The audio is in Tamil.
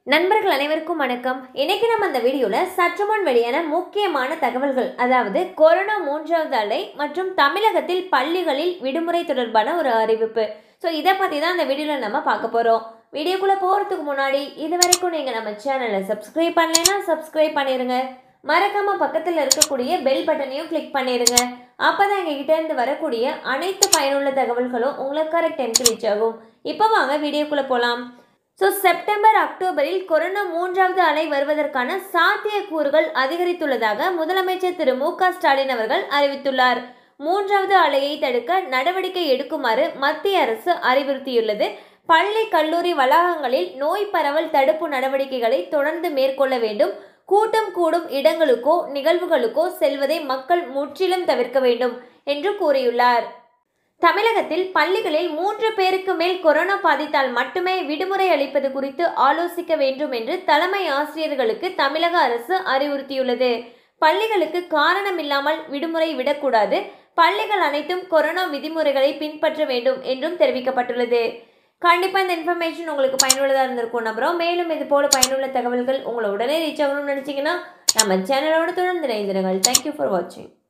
நண்பர்கள் அனைவருக்கும் வணக்கம் இன்னைக்கு நம்ம அந்த வீடியோவில் சற்று முன் வெளியான முக்கியமான தகவல்கள் அதாவது கொரோனா மூன்றாவது அலை மற்றும் தமிழகத்தில் பள்ளிகளில் விடுமுறை தொடர்பான ஒரு அறிவிப்பு ஸோ இதை பற்றி தான் அந்த வீடியோவில் நம்ம பார்க்க போகிறோம் வீடியோக்குள்ளே போகிறதுக்கு முன்னாடி இது வரைக்கும் நீங்கள் நம்ம சேனலை சப்ஸ்கிரைப் பண்ணலைன்னா சப்ஸ்கிரைப் பண்ணிடுங்க மறக்காம பக்கத்தில் இருக்கக்கூடிய பெல் பட்டனையும் கிளிக் பண்ணிடுங்க அப்போ தான் எங்ககிட்ட இருந்து வரக்கூடிய அனைத்து பயனுள்ள தகவல்களும் உங்களுக்கு கரெக்ட் டைம்க்கு ரீச் ஆகும் இப்போ வாங்க வீடியோக்குள்ளே போகலாம் ஸோ செப்டம்பர் அக்டோபரில் கொரோனா மூன்றாவது அலை வருவதற்கான சாத்தியக்கூறுகள் அதிகரித்துள்ளதாக முதலமைச்சர் திரு மு க ஸ்டாலின் அவர்கள் அறிவித்துள்ளார் மூன்றாவது அலையை தடுக்க நடவடிக்கை எடுக்குமாறு மத்திய அரசு அறிவுறுத்தியுள்ளது பள்ளி கல்லூரி வளாகங்களில் நோய் பரவல் தடுப்பு நடவடிக்கைகளை தொடர்ந்து மேற்கொள்ள வேண்டும் கூட்டம் கூடும் இடங்களுக்கோ நிகழ்வுகளுக்கோ செல்வதை மக்கள் முற்றிலும் தவிர்க்க வேண்டும் என்று கூறியுள்ளார் தமிழகத்தில் பள்ளிகளில் மூன்று பேருக்கு மேல் கொரோனா பாதித்தால் மட்டுமே விடுமுறை அளிப்பது குறித்து ஆலோசிக்க வேண்டும் என்று தலைமை ஆசிரியர்களுக்கு தமிழக அரசு அறிவுறுத்தியுள்ளது பள்ளிகளுக்கு காரணமில்லாமல் விடுமுறை விடக்கூடாது பள்ளிகள் அனைத்தும் கொரோனா விதிமுறைகளை பின்பற்ற வேண்டும் என்றும் தெரிவிக்கப்பட்டுள்ளது கண்டிப்பாக இந்த இன்ஃபர்மேஷன் உங்களுக்கு பயனுள்ளதாக இருந்திருக்கும் நம்புறோம் மேலும் இது போல பயனுள்ள தகவல்கள் உங்களை உடனே ரீச் ஆகணும்னு நினச்சிங்கன்னா நம்ம சேனலோட தொடர்ந்து இணைந்திருங்கள் தேங்க்யூ ஃபார் வாட்சிங்